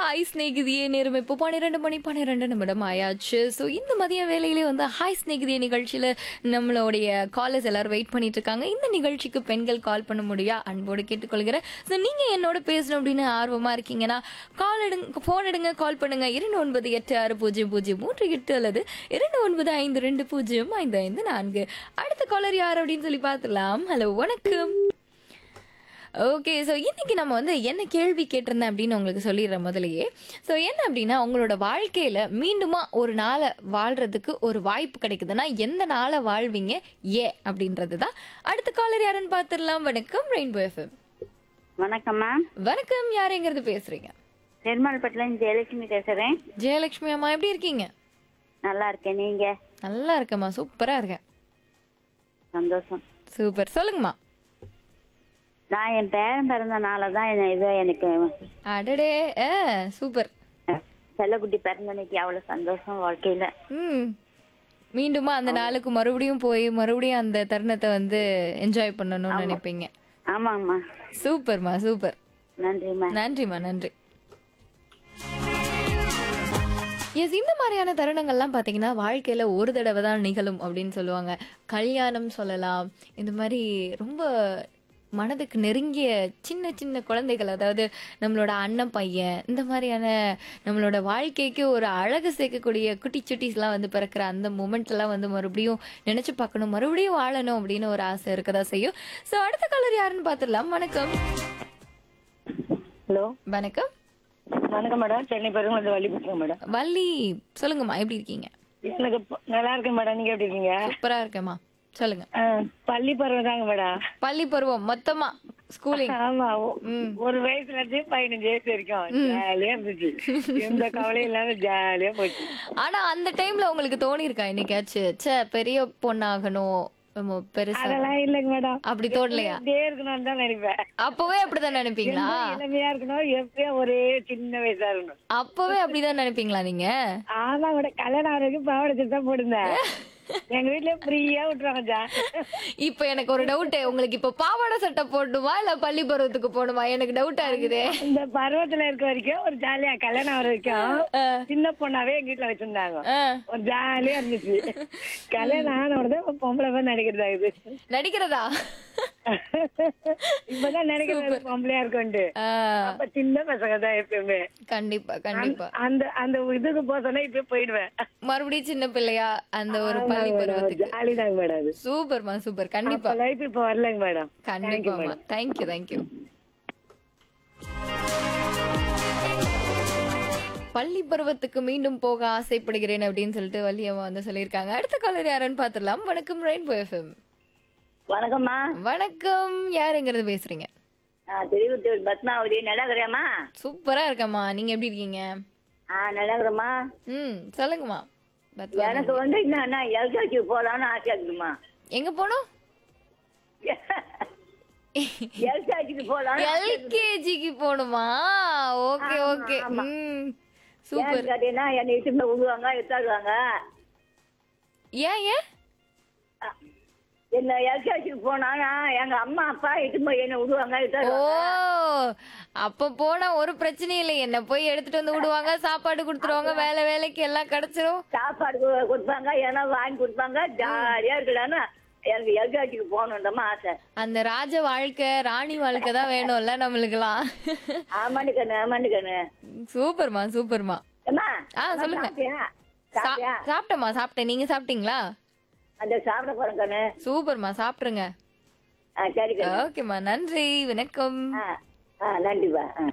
Hi ஸ்நேகிதியே நேரம் இப்போ பன்னிரெண்டு மணி பன்னிரெண்டு நிமிடம் ஆயாச்சு ஸோ இந்த மதிய வேலையிலே வந்து ஹாய் ஸ்நேகிதியே நிகழ்ச்சியில் நம்மளுடைய காலர்ஸ் எல்லாரும் வெயிட் பண்ணிட்டு இருக்காங்க இந்த நிகழ்ச்சிக்கு பெண்கள் கால் பண்ண முடியா அன்போடு கேட்டுக்கொள்கிறேன் ஸோ நீங்கள் என்னோட பேசணும் அப்படின்னு ஆர்வமாக இருக்கீங்கன்னா கால் எடுங்க ஃபோன் எடுங்க கால் பண்ணுங்க இரண்டு ஒன்பது எட்டு ஆறு பூஜ்ஜியம் பூஜ்ஜியம் மூன்று எட்டு அல்லது இரண்டு ஒன்பது ஐந்து ரெண்டு பூஜ்ஜியம் ஐந்து ஐந்து நான்கு அடுத்த காலர் யார் அப்படின்னு சொல்லி பார்த்துலாம் ஹலோ வணக்கம் ஓகே ஸோ இன்னைக்கு நம்ம வந்து என்ன கேள்வி கேட்டிருந்தேன் அப்படின்னு உங்களுக்கு சொல்லிடுறேன் முதலையே ஸோ என்ன அப்படின்னா உங்களோட வாழ்க்கையில் மீண்டுமா ஒரு நாளை வாழ்றதுக்கு ஒரு வாய்ப்பு கிடைக்குதுன்னா எந்த நாளை வாழ்வீங்க ஏ அப்படின்றது தான் அடுத்த காலர் யாருன்னு பார்த்துடலாம் வணக்கம் ரெயின்போ எஃப்எம் வணக்கம்மா வணக்கம் யாருங்கிறது பேசுறீங்க பெருமாள்பட்டில ஜெயலட்சுமி பேசுறேன் ஜெயலட்சுமி அம்மா எப்படி இருக்கீங்க நல்லா இருக்கேன் நீங்க நல்லா இருக்கேம்மா சூப்பரா இருக்கேன் சந்தோஷம் சூப்பர் சொல்லுங்கம்மா நான் என் பேரன் பிறந்த நாள தான் இது எனக்கு அடடே ஆ சூப்பர் அஹ், செல்லக்குட்டி பிறந்த அன்னைக்கு அவ்வளவு சந்தோஷம் வாழ்க்கையில ம் மீண்டுமா அந்த நாளுக்கு மறுபடியும் போய் மறுபடியும் அந்த தருணத்தை வந்து என்ஜாய் பண்ணணும்னு நினைப்பீங்க ஆமாங்கம்மா சூப்பர்மா சூப்பர் நன்றிம்மா நன்றிம்மா நன்றி எஸ் இந்த மாதிரியான தருணங்கள்லாம் பார்த்தீங்கன்னா வாழ்க்கையில் ஒரு தடவை தான் நிகழும் அப்படின்னு சொல்லுவாங்க கல்யாணம் சொல்லலாம் இந்த மாதிரி ரொம்ப மனதுக்கு நெருங்கிய சின்ன சின்ன குழந்தைகள் அதாவது நம்மளோட அண்ணன் பையன் இந்த மாதிரியான நம்மளோட வாழ்க்கைக்கு ஒரு அழகு சேர்க்கக்கூடிய குட்டி சுட்டிஸ்லாம் வந்து பிறக்கிற அந்த மூமெண்ட்லாம் வந்து மறுபடியும் நினைச்சு பார்க்கணும் மறுபடியும் வாழணும் அப்படின்னு ஒரு ஆசை இருக்கதா செய்யும் ஸோ அடுத்த கலர் யாருன்னு பார்த்துடலாம் வணக்கம் ஹலோ வணக்கம் வணக்கம் மேடம் சென்னை பெருமாள் வழி பேசுறேன் மேடம் வள்ளி சொல்லுங்கம்மா எப்படி இருக்கீங்க எனக்கு ப- நல்லா இருக்கேன் மேடம் நீங்க எப்படி இருக்கீங்க சூப்பரா இருக்கேம்மா சொல்லுங்க அஹ், பள்ளி பருவம் தாங்க மேடம் பள்ளி பருவம் மொத்தமா ஸ்கூலிங் ஆமா ஒ- ஒரு வயசுல இருந்து பதினஞ்சு வயசு வரைக்கும் ஜாலியா இருந்துச்சு எந்த கவலையும் இல்லாம ஜாலியா போச்சு ஆனா அந்த டைம்ல உங்களுக்கு தோணி இருக்கா என்னைக்காச்சும் ச்சே பெரிய பொண்ணாகணும் நம்ம பெருசா அதெல்லாம் இல்லைங்க மேடம் அப்படி தோணலையா இப்படியே இருக்கணும்னு தான் நினைப்பேன் அப்பவே அப்படிதான் நினைப்பீங்களா இளமையா இருக்கணும் எப்பயும் ஒரே சின்ன வயசா இருக்கணும் அப்பவே அப்படிதான் நினைப்பீங்களா நீங்க ஆமா கூட கல்யாணம் ஆகிறதுக்கு பாவாடை சட்டை தான் போடுந்தேன் எங்க வீட்ல ஃப்ரீயா விட்டுருவாங்க ஜா இப்ப எனக்கு ஒரு டவுட் உங்களுக்கு இப்ப பாவாடை சட்டை போடணுமா இல்ல பள்ளி பருவத்துக்கு போகணுமா எனக்கு டவுட்டா இருக்குதே இந்த பருவத்துல இருக்க வரைக்கும் ஒரு ஜாலியா கல்யாணம் ஆகிற வரைக்கும் சின்ன பொண்ணாவே எங்க வீட்ல வச்சிருந்தாங்க ஆ, ஒரு ஜாலியா இருந்துச்சு கல்யாணம் ஆன உடனே பொம்பளை பேர் நடிக்கிறதா இது நடிக்கிறதா இப்பதான் நினைக்கிறது பொம்பளையா இருக்கும்ட்டு ஆ, அப்ப சின்ன பசங்க தான் எப்பயுமே கண்டிப்பா கண்டிப்பா அந்த அந்த இதுக்கு போசோன்னா இப்ப போயிடுவேன் மறுபடியும் சின்ன பிள்ளையா அந்த ஒரு பள்ளி பருவத்துக்கு ஜாலி தாங்க மேடம் அது சூப்பர்மா சூப்பர் கண்டிப்பா அப்ப லைஃப் இப்ப வரலங்க மேடம் கண்டிப்பாமா தேங்க்யூ தேங்க்யூ பள்ளி பருவத்துக்கு மீண்டும் போக ஆசைப்படுகிறேன் அப்படின்னு சொல்லிட்டு வள்ளியம்மா வந்து சொல்லியிருக்காங்க அடுத்த காலர் யாருன்னு பார்த்துடலாம் வணக்கம் ரெயின்போ எஃப்எம் வணக்கம்மா வணக்கம் யாருங்கிறது பேசுறீங்க திருவத்தூர் பத்மாவதி நல்லா இருக்கிறியாம்மா சூப்பரா இருக்கம்மா நீங்க எப்படி இருக்கீங்க ஆ நல்லா இருக்கிறம்மா ம் சொல்லுங்கம்மா பத்மா. எனக்கு வந்து என்னன்னா எல்கேஜி போலான்னு ஆசையா இருக்குமா எங்க போனோம் எல்கேஜிக்கு போலாம் எல்கேஜிக்கு போகணுமா ஓகே ஓகே ம் சூப்பர் கேட்டீங்கன்னா என்னை இட்டுமே விடுவாங்க எடுத்தாடுவாங்க ஏன் ஏன் என்ன எல்கேஜிக்கு போனானா எங்க அம்மா அப்பா இட்டுமே என்ன விடுவாங்க ஓ எடுத்தாடுவாங்க அப்ப போனா ஒரு பிரச்சனையும் இல்லை என்ன போய் எடுத்துட்டு வந்து விடுவாங்க சாப்பாடு கொடுத்துருவாங்க வேலை வேலைக்கு எல்லாம் கிடைச்சிரும் சாப்பாடு கு- கொடுப்பாங்க ஏன்னா வாங்கி கொடுப்பாங்க ஜாலியா இருக்கலான்னு எனக்கு எல்கேஜிக்கு போகணுன்றமா ஆசை அந்த ராஜ வாழ்க்கை ராணி வாழ்க்கை தான் வேணும்ல நம்மளுக்கெல்லாம் ஆமாண்டு கண்ணு ஆமாண்டு கண்ணு சூப்பர்மா சூப்பர்மா அம்மா ஆ, சொல்லுங்க. சாப்பிட்டியா? சா- சாப்பிட்டியா? சாப்பிட்டேம்மா சாப்பிட்டேன் நீங்க சாப்பிட்டீங்களா அந்த சாப்பிட போறேன் கண்ணு சூப்பர்மா சாப்பிட்ருங்க ஆ சரி கண்ணு ஓகேம்மா நன்றி வணக்கம் ஆ ஆ நன்றிப்பா ஆ